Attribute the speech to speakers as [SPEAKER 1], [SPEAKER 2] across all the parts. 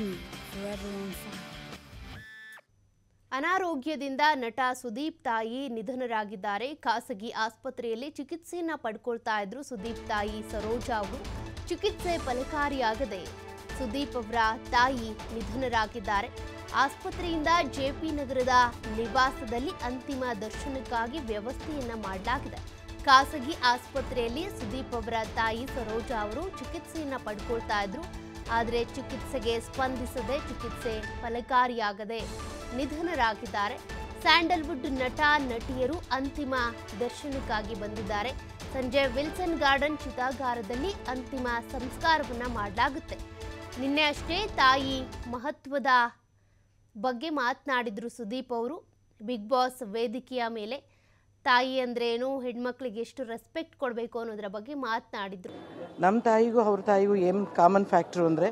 [SPEAKER 1] TV ಅನಾರೋಗ್ಯದಿಂದ ನಟ ಸುದೀಪ್ ತಾಯಿ ನಿಧನರಾಗಿದ್ದಾರೆ ಖಾಸಗಿ ಆಸ್ಪತ್ರೆಯಲ್ಲಿ ಚಿಕಿತ್ಸೆಯನ್ನ ಪಡ್ಕೊಳ್ತಾ ಇದ್ರು ಸುದೀಪ್ ತಾಯಿ ಸರೋಜಾ ಅವರು ಚಿಕಿತ್ಸೆ ಫಲಕಾರಿಯಾಗದೆ ಸುದೀಪ್ ಅವರ ತಾಯಿ ನಿಧನರಾಗಿದ್ದಾರೆ ಆಸ್ಪತ್ರೆಯಿಂದ ಜೆಪಿ ನಗರದ ನಿವಾಸದಲ್ಲಿ ಅಂತಿಮ ದರ್ಶನಕ್ಕಾಗಿ ವ್ಯವಸ್ಥೆಯನ್ನ ಮಾಡಲಾಗಿದೆ ಖಾಸಗಿ ಆಸ್ಪತ್ರೆಯಲ್ಲಿ ಸುದೀಪ್ ಅವರ ತಾಯಿ ಸರೋಜಾ ಅವರು ಚಿಕಿತ್ಸೆಯನ್ನ ಪಡ್ಕೊಳ್ತಾ ಇದ್ರು ಆದರೆ ಚಿಕಿತ್ಸೆಗೆ ಸ್ಪಂದಿಸದೆ ಚಿಕಿತ್ಸೆ ಫಲಕಾರಿಯಾಗದೆ ನಿಧನರಾಗಿದ್ದಾರೆ ಸ್ಯಾಂಡಲ್ವುಡ್ ನಟ ನಟಿಯರು ಅಂತಿಮ ದರ್ಶನಕ್ಕಾಗಿ ಬಂದಿದ್ದಾರೆ ಸಂಜೆ ವಿಲ್ಸನ್ ಗಾರ್ಡನ್ ಚಿತಾಗಾರದಲ್ಲಿ ಅಂತಿಮ ಸಂಸ್ಕಾರವನ್ನ ಮಾಡಲಾಗುತ್ತೆ ನಿನ್ನೆ ಅಷ್ಟೇ ತಾಯಿ ಮಹತ್ವದ ಬಗ್ಗೆ ಮಾತನಾಡಿದ್ರು ಸುದೀಪ್ ಅವರು ಬಿಗ್ ಬಾಸ್ ವೇದಿಕೆಯ ಮೇಲೆ ತಾಯಿ ಅಂದ್ರೇನು ಹೆಣ್ಮಕ್ಳಿಗೆ ಎಷ್ಟು ರೆಸ್ಪೆಕ್ಟ್ ಕೊಡಬೇಕು ಅನ್ನೋದ್ರ ಬಗ್ಗೆ ಮಾತನಾಡಿದ್ರು
[SPEAKER 2] ನಮ್ಮ ತಾಯಿಗೂ ಅವ್ರ ತಾಯಿಗೂ ಏನು ಕಾಮನ್ ಫ್ಯಾಕ್ಟ್ರು ಅಂದರೆ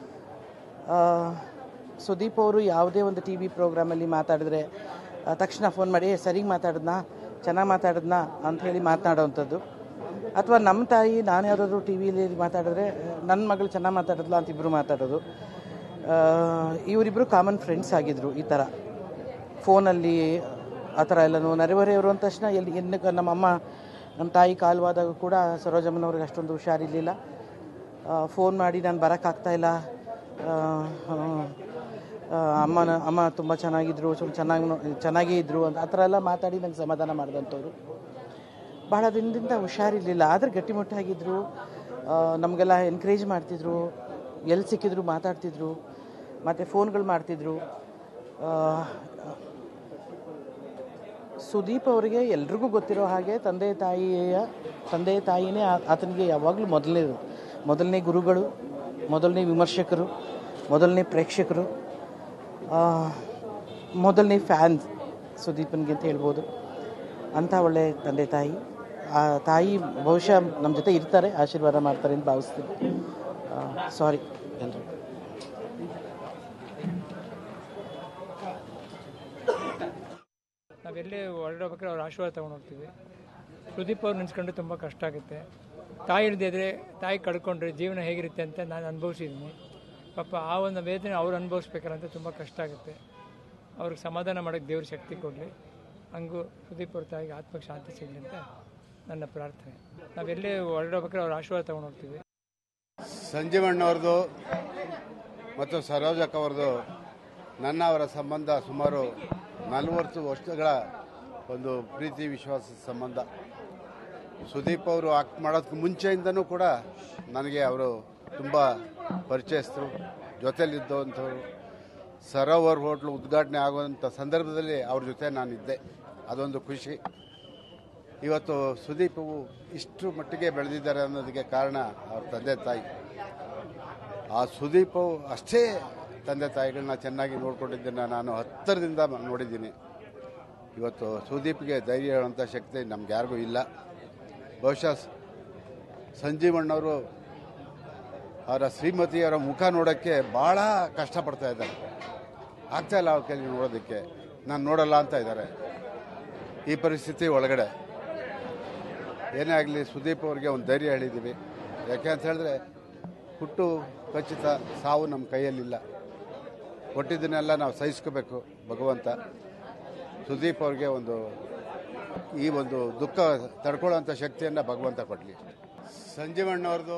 [SPEAKER 2] ಸುದೀಪ್ ಅವರು ಯಾವುದೇ ಒಂದು ಟಿ ವಿ ಪ್ರೋಗ್ರಾಮಲ್ಲಿ ಮಾತಾಡಿದ್ರೆ ಆ, ತಕ್ಷಣ ಫೋನ್ ಮಾಡಿ "ಏ, ಸರಿಗೆ ಮಾತಾಡಿದ್ನಾ ಚೆನ್ನಾಗಿ ಮಾತಾಡಿದ್ನಾ ಅಂತ ಹೇಳಿ ಮಾತನಾಡೋವಂಥದ್ದು ಅಥವಾ ನಮ್ಮ ತಾಯಿ ನಾನು ಯಾವುದಾದ್ರೂ ಟಿ ವಿಲಿ ಮಾತಾಡಿದ್ರೆ ನನ್ನ ಮಗಳು ಚೆನ್ನಾಗಿ ಮಾತಾಡಿದ್ಲ ಅಂತ ಇಬ್ಬರು ಮಾತಾಡೋದು ಆ, ಇವರಿಬ್ಬರು ಕಾಮನ್ ಫ್ರೆಂಡ್ಸ್ ಆಗಿದ್ದರು ಈ ಥರ ಫೋನಲ್ಲಿ ಆ ಥರ ಎಲ್ಲನೂ ನೆರೆಹೊರೆಯವರು ಅಂದ ತಕ್ಷಣ ಎಲ್ಲಿ ಏನಕ್ಕೆ ನಮ್ಮಮ್ಮ ನಮ್ಮ ತಾಯಿ ಕಾಲವಾದಾಗ ಕೂಡ ಸರೋಜಮ್ಮನವ್ರಿಗೆ ಅಷ್ಟೊಂದು ಹುಷಾರಿರಲಿಲ್ಲ ಫೋನ್ ಮಾಡಿ ನಾನು ಬರೋಕ್ಕಾಗ್ತಾ ಇಲ್ಲ ಆ, ಆ, ಅಮ್ಮನ ಅಮ್ಮ ತುಂಬ ಚೆನ್ನಾಗಿದ್ರು ಸ್ವಲ್ಪ ಚೆನ್ನಾಗಿ ನೋ- ಚೆನ್ನಾಗೇ ಇದ್ದರು ಅಂತ ಆ ಥರ ಎಲ್ಲ ಮಾತಾಡಿ ನಂಗೆ ಸಮಾಧಾನ ಮಾಡಿದಂಥವ್ರು ಭಾಳ ದಿನದಿಂದ ಹುಷಾರಿರಲಿಲ್ಲ ಆದರೆ ಗಟ್ಟಿಮುಟ್ಟಾಗಿದ್ದರು ಆ, ನಮಗೆಲ್ಲ ಎನ್ಕರೇಜ್ ಮಾಡ್ತಿದ್ರು ಎಲ್ಲಿ ಸಿಕ್ಕಿದ್ರು ಮಾತಾಡ್ತಿದ್ರು ಮತ್ತು ಫೋನ್ಗಳು ಮಾಡ್ತಿದ್ರು ಆ, ಸುದೀಪ್ ಅವರಿಗೆ ಎಲ್ರಿಗೂ ಗೊತ್ತಿರೋ ಹಾಗೆ ತಂದೆ ತಾಯಿಯ ತಂದೆ ತಾಯಿನೇ ಆ- ಆತನಿಗೆ ಯಾವಾಗಲೂ ಮೊದಲನೇದು ಮೊದಲನೇ ಗುರುಗಳು ಮೊದಲನೇ ವಿಮರ್ಶಕರು ಮೊದಲನೇ ಪ್ರೇಕ್ಷಕರು ಆ, ಮೊದಲನೇ ಫ್ಯಾನ್ಸ್ ಸುದೀಪನ್ಗೆ ಅಂತ ಹೇಳ್ಬೋದು ಅಂಥ ಒಳ್ಳೆ ತಂದೆ ತಾಯಿ ಆ ತಾಯಿ ಬಹುಶಃ ನಮ್ಮ ಜೊತೆ ಇರ್ತಾರೆ ಆಶೀರ್ವಾದ ಮಾಡ್ತಾರೆ ಅಂತ ಭಾವಿಸ್ತೀನಿ ಸಾರಿ ಎಲ್ಲರೂ
[SPEAKER 3] ನಾವೆಲ್ಲೇ ಹೊರಡಬೇಕಾದ್ರೆ ಅವ್ರ ಆಶೀರ್ವಾದ ತೊಗೊಂಡು ಹೋಗ್ತೀವಿ ಸುದೀಪ್ ಅವ್ರು ನೆನೆಸ್ಕೊಂಡ್ರೆ ತುಂಬ ಕಷ್ಟ ಆಗುತ್ತೆ ತಾಯಿ ಇಲ್ಲದೆ ಇದ್ರೆ ತಾಯಿ ಕಳ್ಕೊಂಡ್ರೆ ಜೀವನ ಹೇಗಿರುತ್ತೆ ಅಂತ ನಾನು ಅನುಭವಿಸಿದ್ದೀನಿ ಪಾಪ ಆ ಒಂದು ವೇದನೆ ಅವ್ರು ಅನುಭವಿಸ್ಬೇಕಲ್ಲ ಅಂತ ತುಂಬ ಕಷ್ಟ ಆಗುತ್ತೆ ಅವ್ರಿಗೆ ಸಮಾಧಾನ ಮಾಡೋಕ್ಕೆ ದೇವ್ರ ಶಕ್ತಿ ಕೊಡಲಿ ಹಂಗೂ ಸುದೀಪ್ ಅವ್ರ ತಾಯಿಗೆ ಆತ್ಮಕ್ಕೆ ಶಾಂತಿ ಸಿಗಲಿ ಅಂತ ನನ್ನ ಪ್ರಾರ್ಥನೆ ನಾವೆಲ್ಲೇ ಹೊರಡಬೇಕಾದ್ರೆ ಅವ್ರ ಆಶೀರ್ವಾದ ತೊಗೊಂಡು ಹೋಗ್ತೀವಿ
[SPEAKER 4] ಸಂಜೀವಣ್ಣವ್ರದ್ದು ಮತ್ತು ಸರೋಜಕ್ಕ ಅವ್ರದ್ದು ನನ್ನ ಅವರ ಸಂಬಂಧ ಸುಮಾರು ನಲವತ್ತು ವರ್ಷಗಳ ಒಂದು ಪ್ರೀತಿ ವಿಶ್ವಾಸದ ಸಂಬಂಧ ಸುದೀಪ್ ಅವರು ಆಕ್ಟ್ ಮಾಡೋದಕ್ಕೆ ಮುಂಚೆಯಿಂದನೂ ಕೂಡ ನನಗೆ ಅವರು ತುಂಬ ಪರಿಚಯಸ್ಥರು ಜೊತೆಲಿದ್ದಂಥವ್ರು ಸರೋವರ್ ಹೋಟ್ಲು ಉದ್ಘಾಟನೆ ಆಗುವಂಥ ಸಂದರ್ಭದಲ್ಲಿ ಅವ್ರ ಜೊತೆ ನಾನಿದ್ದೆ ಅದೊಂದು ಖುಷಿ ಇವತ್ತು ಸುದೀಪ್ ಇಷ್ಟು ಮಟ್ಟಿಗೆ ಬೆಳೆದಿದ್ದಾರೆ ಅನ್ನೋದಕ್ಕೆ ಕಾರಣ ಅವ್ರ ತಂದೆ ತಾಯಿ ಆ ಸುದೀಪ್ ಅಷ್ಟೇ ತಂದೆ ತಾಯಿಗಳನ್ನ ಚೆನ್ನಾಗಿ ನೋಡ್ಕೊಂಡಿದ್ದನ್ನು ನಾನು ಹತ್ತರದಿಂದ ನೋಡಿದ್ದೀನಿ ಇವತ್ತು ಸುದೀಪ್ಗೆ ಧೈರ್ಯ ಹೇಳುವಂಥ ಶಕ್ತಿ ನಮ್ಗೆ ಯಾರಿಗೂ ಇಲ್ಲ ಬಹುಶಃ ಸಂಜೀವಣ್ಣವರು ಅವರ ಶ್ರೀಮತಿಯವರ ಮುಖ ನೋಡೋಕ್ಕೆ ಭಾಳ ಕಷ್ಟಪಡ್ತಾ ಇದ್ದಾರೆ ಆಗ್ತಾ ಇಲ್ಲ ಅವ್ರ ಕೈಲಿ ನೋಡೋದಕ್ಕೆ ನಾನು ನೋಡಲ್ಲ ಅಂತ ಇದ್ದಾರೆ ಈ ಪರಿಸ್ಥಿತಿ ಒಳಗಡೆ ಏನೇ ಆಗಲಿ ಸುದೀಪ್ ಅವ್ರಿಗೆ ಒಂದು ಧೈರ್ಯ ಹೇಳಿದ್ದೀವಿ ಯಾಕೆ ಅಂತ ಹೇಳಿದ್ರೆ ಹುಟ್ಟು ಖಚಿತ ಸಾವು ನಮ್ಮ ಕೈಯಲ್ಲಿಲ್ಲ ಕೊಟ್ಟಿದ್ದನ್ನೆಲ್ಲ ನಾವು ಸಹಿಸ್ಕೋಬೇಕು ಭಗವಂತ ಸುದೀಪ್ ಅವ್ರಿಗೆ ಒಂದು ಈ ಒಂದು ದುಃಖ ತಡ್ಕೊಳ್ಳೋಂಥ ಶಕ್ತಿಯನ್ನು ಭಗವಂತ ಕೊಡಲಿ ಸಂಜೀವಣ್ಣವ್ರದ್ದು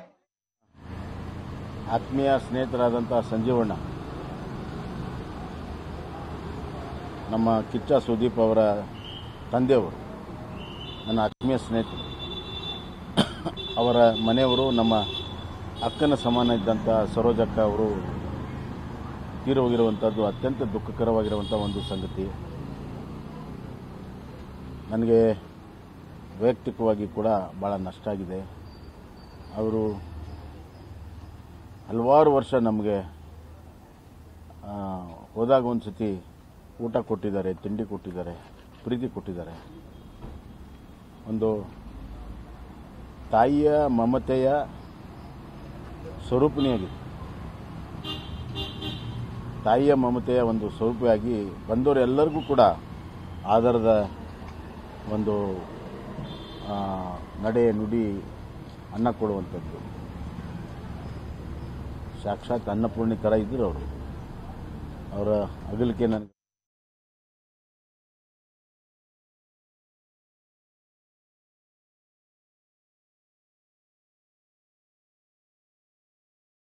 [SPEAKER 5] ಆತ್ಮೀಯ ಸ್ನೇಹಿತರಾದಂಥ ಸಂಜೀವಣ್ಣ ನಮ್ಮ ಕಿಚ್ಚ ಸುದೀಪ್ ಅವರ ತಂದೆಯವರು ನನ್ನ ಆತ್ಮೀಯ ಸ್ನೇಹಿತರು ಅವರ ಮನೆಯವರು ನಮ್ಮ ಅಕ್ಕನ ಸಮಾನ ಇದ್ದಂಥ ಸರೋಜಕ್ಕ ಅವರು ತೀರಿ ಹೋಗಿರುವಂಥದ್ದು ಅತ್ಯಂತ ದುಃಖಕರವಾಗಿರುವಂಥ ಒಂದು ಸಂಗತಿ ನನಗೆ ವೈಯಕ್ತಿಕವಾಗಿ ಕೂಡ ಭಾಳ ನಷ್ಟ ಆಗಿದೆ ಅವರು ಹಲವಾರು ವರ್ಷ ನಮಗೆ ಆ, ಹೋದಾಗ ಒಂದು ಸತಿ ಊಟ ಕೊಟ್ಟಿದ್ದಾರೆ ತಿಂಡಿ ಕೊಟ್ಟಿದ್ದಾರೆ ಪ್ರೀತಿ ಕೊಟ್ಟಿದ್ದಾರೆ ಒಂದು ತಾಯಿಯ ಮಮತೆಯ ಸ್ವರೂಪಿಣಿಯಾಗಿದೆ ತಾಯಿಯ ಮಮತೆಯ ಒಂದು ಸ್ವರೂಪಿಯಾಗಿ ಬಂದವರೆಲ್ಲರಿಗೂ ಕೂಡ ಆಧಾರದ ಒಂದು ಆ, ನಡೆ ನುಡಿ ಅನ್ನ ಕೊಡುವಂಥದ್ದು ಸಾಕ್ಷಾತ್ ಅನ್ನಪೂರ್ಣಿ ಥರ ಇದ್ದರು ಅವರು ಅವರ ಅಗಲಿಕೆ ನನಗೆ